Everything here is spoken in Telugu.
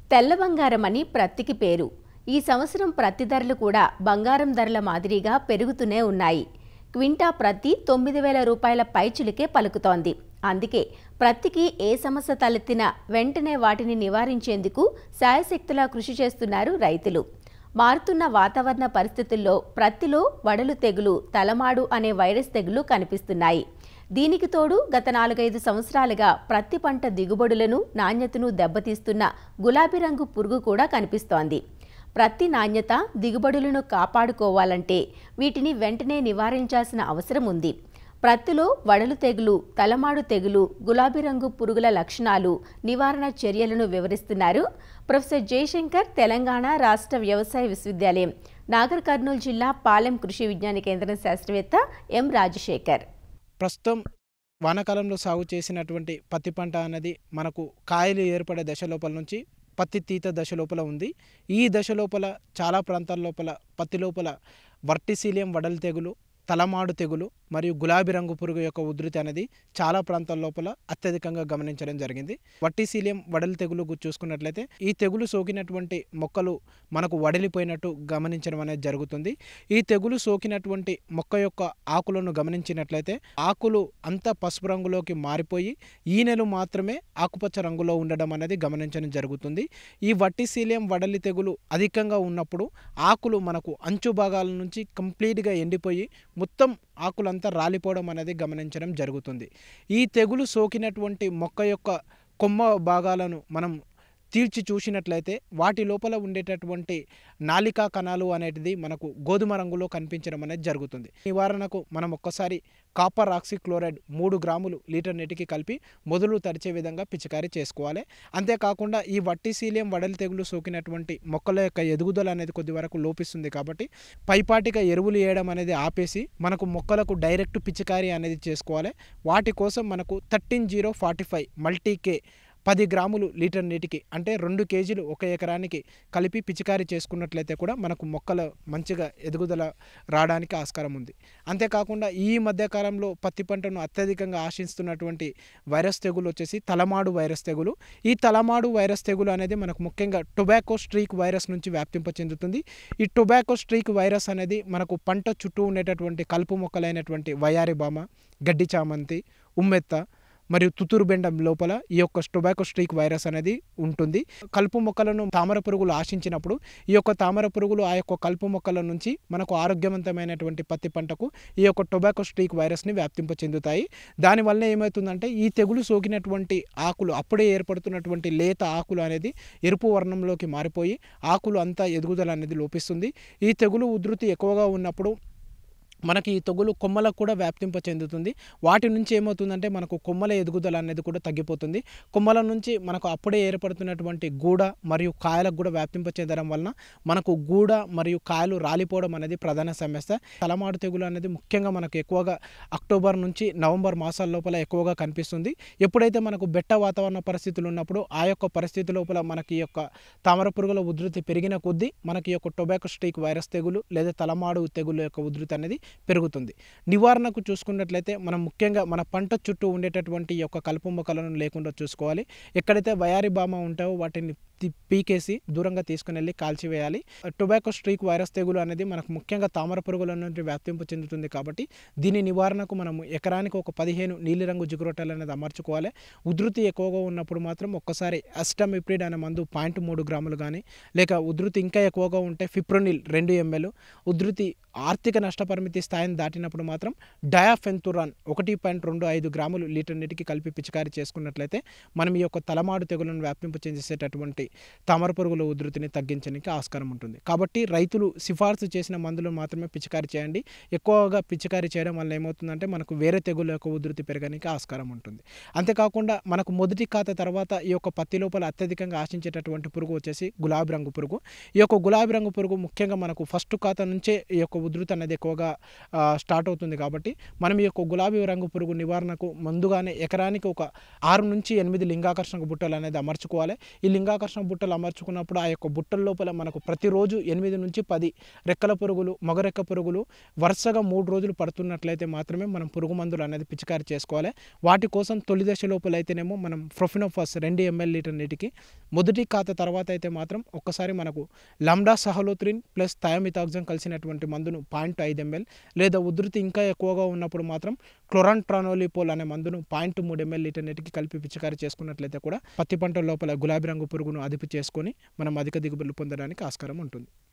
తెల్ల బంగారం అని ప్రత్తికి పేరు ఈ సంవత్సరం ప్రత్తి ధరలు కూడా బంగారం ధరల మాదిరిగా పెరుగుతూనే ఉన్నాయి క్వింటా ప్రత్తి తొమ్మిది వేల రూపాయల పైచులికే పలుకుతోంది అందుకే ప్రత్తికి ఏ సమస్య తలెత్తినా వెంటనే వాటిని నివారించేందుకు శాయశక్తులా కృషి చేస్తున్నారు రైతులు మారుతున్న వాతావరణ పరిస్థితుల్లో ప్రత్తిలో వడలు తెగులు తలమాడు అనే వైరస్ తెగులు కనిపిస్తున్నాయి దీనికి తోడు గత నాలుగైదు సంవత్సరాలుగా ప్రత్తి పంట దిగుబడులను నాణ్యతను దెబ్బతీస్తున్న గులాబీ రంగు పురుగు కూడా కనిపిస్తోంది ప్రత్తి నాణ్యత దిగుబడులను కాపాడుకోవాలంటే వీటిని వెంటనే నివారించాల్సిన అవసరం ఉంది ప్రత్తిలో వడలు తెగులు తలమాడు తెగులు గులాబీ రంగు పురుగుల లక్షణాలు నివారణ చర్యలను వివరిస్తున్నారు ప్రొఫెసర్ జయశంకర్ తెలంగాణ రాష్ట్ర వ్యవసాయ విశ్వవిద్యాలయం నాగర్ కర్నూలు జిల్లా పాలెం కృషి విజ్ఞాన కేంద్రం శాస్త్రవేత్త ఎం రాజశేఖర్ ప్రస్తుతం వానాకాలంలో సాగు చేసినటువంటి పత్తి పంట అనేది మనకు కాయలు ఏర్పడే దశ లోపల నుంచి పత్తి తీత దశ లోపల ఉంది ఈ దశ లోపల చాలా ప్రాంతాల లోపల పత్తి లోపల వర్టిసీలియం వడలు తెగులు తలమాడు తెగులు మరియు గులాబీ రంగు పురుగు యొక్క ఉధృతి అనేది చాలా ప్రాంతాల లోపల అత్యధికంగా గమనించడం జరిగింది వట్టిసీలియం వడలి తెగులు గు- చూసుకున్నట్లయితే ఈ తెగులు సోకినటువంటి మొక్కలు మనకు వడిలిపోయినట్టు గమనించడం అనేది జరుగుతుంది ఈ తెగులు సోకినటువంటి మొక్క యొక్క ఆకులను గమనించినట్లయితే ఆకులు అంతా పసుపు రంగులోకి మారిపోయి ఈనెలు మాత్రమే ఆకుపచ్చ రంగులో ఉండడం అనేది గమనించడం జరుగుతుంది ఈ వట్టిశీల్యం వడలి తెగులు అధికంగా ఉన్నప్పుడు ఆకులు మనకు అంచు భాగాల నుంచి కంప్లీట్గా ఎండిపోయి మొత్తం ఆకులంతా రాలిపోవడం అనేది గమనించడం జరుగుతుంది ఈ తెగులు సోకినటువంటి మొక్క యొక్క కొమ్మ భాగాలను మనం తీర్చి చూసినట్లయితే వాటి లోపల ఉండేటటువంటి నాలికా కణాలు అనేటిది మనకు గోధుమ రంగులో కనిపించడం అనేది జరుగుతుంది నివారణకు మనం ఒక్కసారి కాపర్ ఆక్సిక్లోరైడ్ మూడు గ్రాములు లీటర్ నీటికి కలిపి మొదలు తడిచే విధంగా పిచికారీ చేసుకోవాలి అంతేకాకుండా ఈ వట్టిశీల్యం వడలి తెగులు సోకినటువంటి మొక్కల యొక్క ఎదుగుదల అనేది కొద్ది వరకు లోపిస్తుంది కాబట్టి పైపాటిగా ఎరువులు వేయడం అనేది ఆపేసి మనకు మొక్కలకు డైరెక్ట్ పిచికారీ అనేది చేసుకోవాలి వాటి కోసం మనకు thirteen zero forty five multi K పది గ్రాములు లీటర్ నీటికి అంటే రెండు కేజీలు ఒక ఎకరానికి కలిపి పిచికారీ చేసుకున్నట్లయితే కూడా మనకు మొక్కలు మంచిగా ఎదుగుదల రావడానికి ఆస్కారం ఉంది అంతేకాకుండా ఈ మధ్యకాలంలో పత్తి పంటను అత్యధికంగా ఆశిస్తున్నటువంటి వైరస్ తెగులు వచ్చేసి తలమాడు వైరస్ తెగులు ఈ తలమాడు వైరస్ తెగులు అనేది మనకు ముఖ్యంగా టొబాకో స్ట్రీక్ వైరస్ నుంచి వ్యాప్తింప చెందుతుంది ఈ టొబాకో స్ట్రీక్ వైరస్ అనేది మనకు పంట చుట్టూ ఉండేటటువంటి కలుపు మొక్కలైనటువంటి వయారి బామ గడ్డి చామంతి ఉమ్మెత్త మరియు తుతురు బెండం లోపల ఈ యొక్క టొబాకో స్ట్రీక్ వైరస్ అనేది ఉంటుంది కలుపు మొక్కలను తామర పురుగులు ఆశించినప్పుడు ఈ యొక్క తామర పురుగులు ఆ యొక్క కలుపు మొక్కల నుంచి మనకు ఆరోగ్యవంతమైనటువంటి పత్తి పంటకు ఈ యొక్క టొబాకో స్ట్రీక్ వైరస్ని వ్యాప్తింప చెందుతాయి దానివల్ల ఏమవుతుందంటే ఈ తెగులు సోకినటువంటి ఆకులు అప్పుడే ఏర్పడుతున్నటువంటి లేత ఆకులు అనేది ఎరుపు వర్ణంలోకి మారిపోయి ఆకులు అంతా ఎదుగుదల అనేది లోపిస్తుంది ఈ తెగులు ఉధృతి ఎక్కువగా ఉన్నప్పుడు మనకి ఈ తెగులు కొమ్మలకు కూడా వ్యాప్తింప చెందుతుంది వాటి నుంచి ఏమవుతుందంటే మనకు కొమ్మల ఎదుగుదల అనేది కూడా తగ్గిపోతుంది కొమ్మల నుంచి మనకు అప్పుడే ఏర్పడుతున్నటువంటి గూడ మరియు కాయలకు కూడా వ్యాప్తింప చెందడం వలన మనకు గూడ మరియు కాయలు రాలిపోవడం అనేది ప్రధాన సమస్య తలమాడు తెగులు అనేది ముఖ్యంగా మనకు ఎక్కువగా అక్టోబర్ నుంచి నవంబర్ మాసాల లోపల ఎక్కువగా కనిపిస్తుంది ఎప్పుడైతే మనకు బెట్ట వాతావరణ పరిస్థితులు ఉన్నప్పుడు ఆ యొక్క పరిస్థితి లోపల మనకి ఈ యొక్క తామర పురుగుల ఉధృతి పెరిగిన కొద్దీ మనకి ఈ యొక్క టొబాకో స్ట్రీక్ వైరస్ తెగులు లేదా తలమాడు తెగులు యొక్క ఉధృతి అనేది పెరుగుతుంది నివారణకు చూసుకున్నట్లయితే మనం ముఖ్యంగా మన పంట చుట్టూ ఉండేటటువంటి ఈ యొక్క కలుపు మొక్కలను లేకుండా చూసుకోవాలి ఎక్కడైతే వయారి బామ ఉంటాయో వాటిని తి- పీకేసి దూరంగా తీసుకుని వెళ్ళి కాల్చివేయాలి టొబాకో స్ట్రీక్ వైరస్ తెగులు అనేది మనకు ముఖ్యంగా తామర పురుగుల నుండి వ్యాప్తింపు చెందుతుంది కాబట్టి దీని నివారణకు మనము ఎకరానికి ఒక పదిహేను నీలిరంగు జిగురొట్టలు అనేది అమర్చుకోవాలి ఉధృతి ఎక్కువగా ఉన్నప్పుడు మాత్రం ఒక్కసారి అస్టమిప్రిడ్ అనే మందు పాయింట్ మూడు గ్రాములు కానీ లేక ఉధృతి ఇంకా ఎక్కువగా ఉంటే ఫిప్రోనిల్ రెండు ఎంఎల్ ఉధృతి ఆర్థిక నష్టపరిమితి స్థాయిని దాటినప్పుడు మాత్రం డయాఫెన్తురాన్ ఒకటి పాయింట్ రెండు ఐదు గ్రాములు లీటర్ నీటికి కలిపి పిచికారీ చేసుకున్నట్లయితే మనం ఈ యొక్క తలమాడు తెగులను వ్యాపింప చేసేటటువంటి తామర పురుగుల ఉధృతిని తగ్గించడానికి ఆస్కారం ఉంటుంది కాబట్టి రైతులు సిఫార్సు చేసిన మందులు మాత్రమే పిచికారీ చేయండి ఎక్కువగా పిచికారీ చేయడం వల్ల ఏమవుతుందంటే మనకు వేరే తెగుల యొక్క ఉధృతి పెరగడానికి ఆస్కారం ఉంటుంది అంతేకాకుండా మనకు మొదటి ఖాతా తర్వాత ఈ యొక్క పత్తి లోపల అత్యధికంగా ఆశించేటటువంటి పురుగు వచ్చేసి గులాబీ రంగు పురుగు ఈ యొక్క గులాబీ రంగు పురుగు ముఖ్యంగా మనకు ఫస్ట్ ఖాతా నుంచే ఈ యొక్క ఉధృతి అనేది ఎక్కువగా ఆ, స్టార్ట్ అవుతుంది కాబట్టి మనం ఈ యొక్క గులాబీ రంగు పురుగు నివారణకు ముందుగానే ఎకరానికి ఒక ఆరు నుంచి ఎనిమిది లింగాకర్షణ బుట్టలు అనేది అమర్చుకోవాలి ఈ లింగాకర్షణ పరాగస్పర్శన బుట్టలు అమర్చుకున్నప్పుడు ఆ యొక్క బుట్టల లోపల మనకు ప్రతిరోజు ఎనిమిది నుంచి పది రెక్కల పురుగులు మగరెక్క పురుగులు వరుసగా మూడు రోజులు పడుతున్నట్లయితే మాత్రమే మనం పురుగు మందులు అనేది పిచికారి చేసుకోవాలి వాటి కోసం తొలి దశ లోపల అయితేనేమో మనం ప్రొఫినోఫాస్ రెండు ఎంఎల్ లీటర్ నీటికి మొదటి ఖాతా తర్వాత అయితే మాత్రం ఒక్కసారి మనకు లండా సహలోత్రిన్ ప్లస్ థయామితాక్జన్ కలిసినటువంటి మందును పాయింట్ ఐదు ఎంఎల్ లేదా ఉధృతి ఇంకా ఎక్కువగా ఉన్నప్పుడు మాత్రం క్లోరాన్ ట్రానోలిపోల్ అనే మందును పాయింట్ మూడు ఎంఎల్ లీటర్ నీటికి కలిపి పిచికారి చేసుకున్నట్లయితే కూడా పత్తి పంట లోపల గులాబీ రంగు పురుగును అదుపు చేసుకొని మనం అధిక దిగుబడులు పొందడానికి ఆస్కారం ఉంటుంది